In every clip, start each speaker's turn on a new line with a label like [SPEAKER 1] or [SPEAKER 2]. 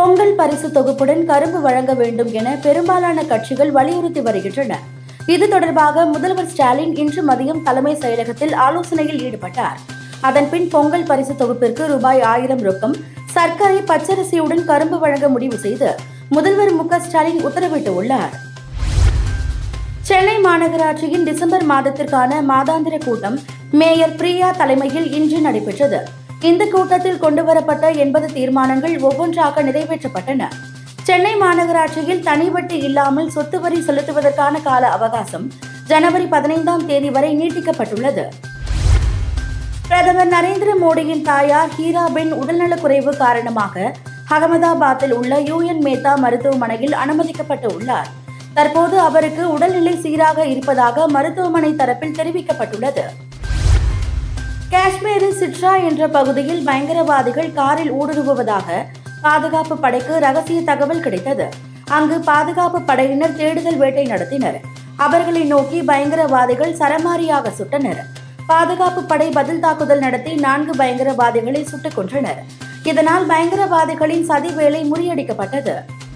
[SPEAKER 1] பொங்கல் பரிசு தொகுப்புடன் கரும்பு வழங்க வேண்டும் என பெரும்பாலான கட்சிகள் வலியுறுத்தி வருகின்றன இது தொடர்பாக முதல்வர் ஸ்டாலின் இன்று மதியம் தலைமை செயலகத்தில் ஆலோசனையில் ஈடுபட்டார் அதன்பின் பொங்கல் பரிசு தொகுப்பிற்கு ரூபாய் ஆயிரம் ரொக்கம் சர்க்கரை பச்சரிசியுடன் கரும்பு வழங்க முடிவு செய்து முதல்வர் மு க ஸ்டாலின் உத்தரவிட்டுள்ளார் சென்னை மாநகராட்சியின் டிசம்பர் மாதத்திற்கான மாதாந்திர கூட்டம் மேயர் பிரியா தலைமையில் இன்று நடைபெற்றது இந்த கூட்டத்தில் கொண்டுவரப்பட்ட எண்பது தீர்மானங்கள் ஒவ்வொன்றாக நிறைவேற்றப்பட்டன சென்னை மாநகராட்சியில் தனி வட்டி இல்லாமல் சொத்து வரி செலுத்துவதற்கான கால அவகாசம் ஜனவரி பதினைந்தாம் தேதி வரை நீட்டிக்கப்பட்டுள்ளது பிரதமர் நரேந்திர மோடியின் தாயார் ஹீராபென் உடல்நலக்குறைவு காரணமாக அகமதாபாத்தில் உள்ள யூஎன் மேத்தா மருத்துவமனையில் அனுமதிக்கப்பட்டு உள்ளார் தற்போது அவருக்கு உடல்நிலை சீராக இருப்பதாக மருத்துவமனை தரப்பில் தெரிவிக்கப்பட்டுள்ளது காஷ்மீரில் சிட்ரா என்ற பகுதியில் பயங்கரவாதிகள் காரில் ஊடுருவுவதாக பாதுகாப்பு படைக்கு ரகசிய தகவல் கிடைத்தது அங்கு பாதுகாப்பு படையினர் தேடுதல் வேட்டை நடத்தினர் அவர்களை நோக்கி பயங்கரவாதிகள் சரமாரியாக சுட்டனர் பாதுகாப்பு படை பதில் தாக்குதல் நடத்தி நான்கு பயங்கரவாதிகளை சுட்டுக் கொன்றனர் இதனால் பயங்கரவாதிகளின் சதி வேலை முறியடிக்கப்பட்டது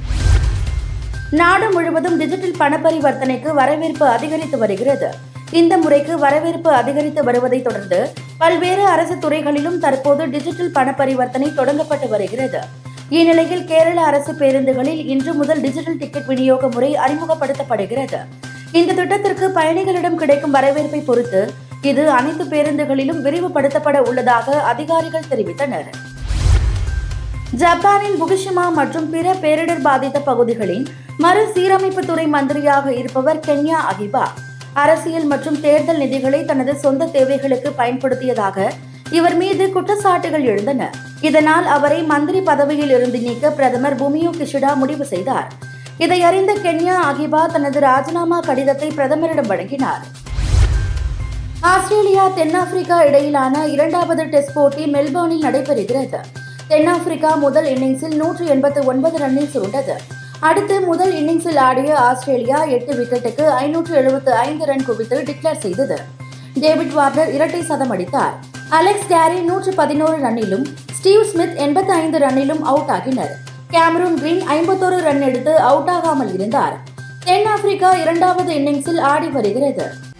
[SPEAKER 1] நாடு முழுவதும் டிஜிட்டல் பண பரிவர்த்தனைக்கு வரவேற்பு அதிகரித்து வருகிறது இந்த முறைக்கு வரவேற்பு அதிகரித்து வருவதை தொடர்ந்து பல்வேறு அரசு துறைகளிலும் தற்போது டிஜிட்டல் பண பரிவர்த்தனை தொடங்கப்பட்டு வருகிறது இந்நிலையில் கேரள அரசு பேருந்துகளில் இன்று முதல் டிஜிட்டல் டிக்கெட் விநியோக முறை அறிமுகப்படுத்தப்படுகிறது இந்த திட்டத்திற்கு பயணிகளிடம் கிடைக்கும் வரவேற்பை பொறுத்து இது அனைத்து பேருந்துகளிலும் விரிவுபடுத்தப்பட உள்ளதாக அதிகாரிகள் தெரிவித்தனர் ஜப்பானின் புகுஷிமா மற்றும் பிற பேரிடர் பாதித்த பகுதிகளின் மறுசீரமைப்பு துறை மந்திரியாக இருப்பவர் கென்யா அகிபா அரசியல் மற்றும் தேர்தல் நிதிகளை தனது சொந்த தேவைகளுக்கு பயன்படுத்தியதாக இவர் மீது குற்றச்சாட்டுகள் எழுந்தன இதனால் அவரை மந்திரி பதவியில் இருந்து நீக்க பிரதமர் பூமியோ கிஷிடா முடிவு செய்தார் இதை அறிந்த கென்யா அகிபா தனது ராஜினாமா கடிதத்தை பிரதமரிடம் வழங்கினார் ஆஸ்திரேலியா தென்னாப்பிரிக்கா இடையிலான இரண்டாவது டெஸ்ட் போட்டி மெல்போர்னில் நடைபெறுகிறது தென்னாப்பிரிக்கா முதல் இன்னிங்ஸில் நூற்று எண்பத்து ஒன்பது ரன்னில் சுருண்டது அடுத்து முதல் இன்னிங்ஸில் ஆடிய ஆஸ்திரேலியா எட்டு விக்கெட்டுக்கு ஐநூற்று எழுபத்து ஐந்து ரன் குவித்து டிக்ளேர் செய்தது டேவிட் வார்னர் இரட்டை சதம் அடித்தார் அலெக்ஸ் கேரி நூற்று பதினோரு ரன்னிலும் ஸ்டீவ் ஸ்மித் எண்பத்தி ஐந்து ரன்னிலும் அவுட் ஆகினர் கேமரூன் கிரீன் ஐம்பத்தோரு ரன் எடுத்து அவுட் ஆகாமல் இருந்தார் தென்னாப்பிரிக்கா இரண்டாவது இன்னிங்ஸில் ஆடி வருகிறது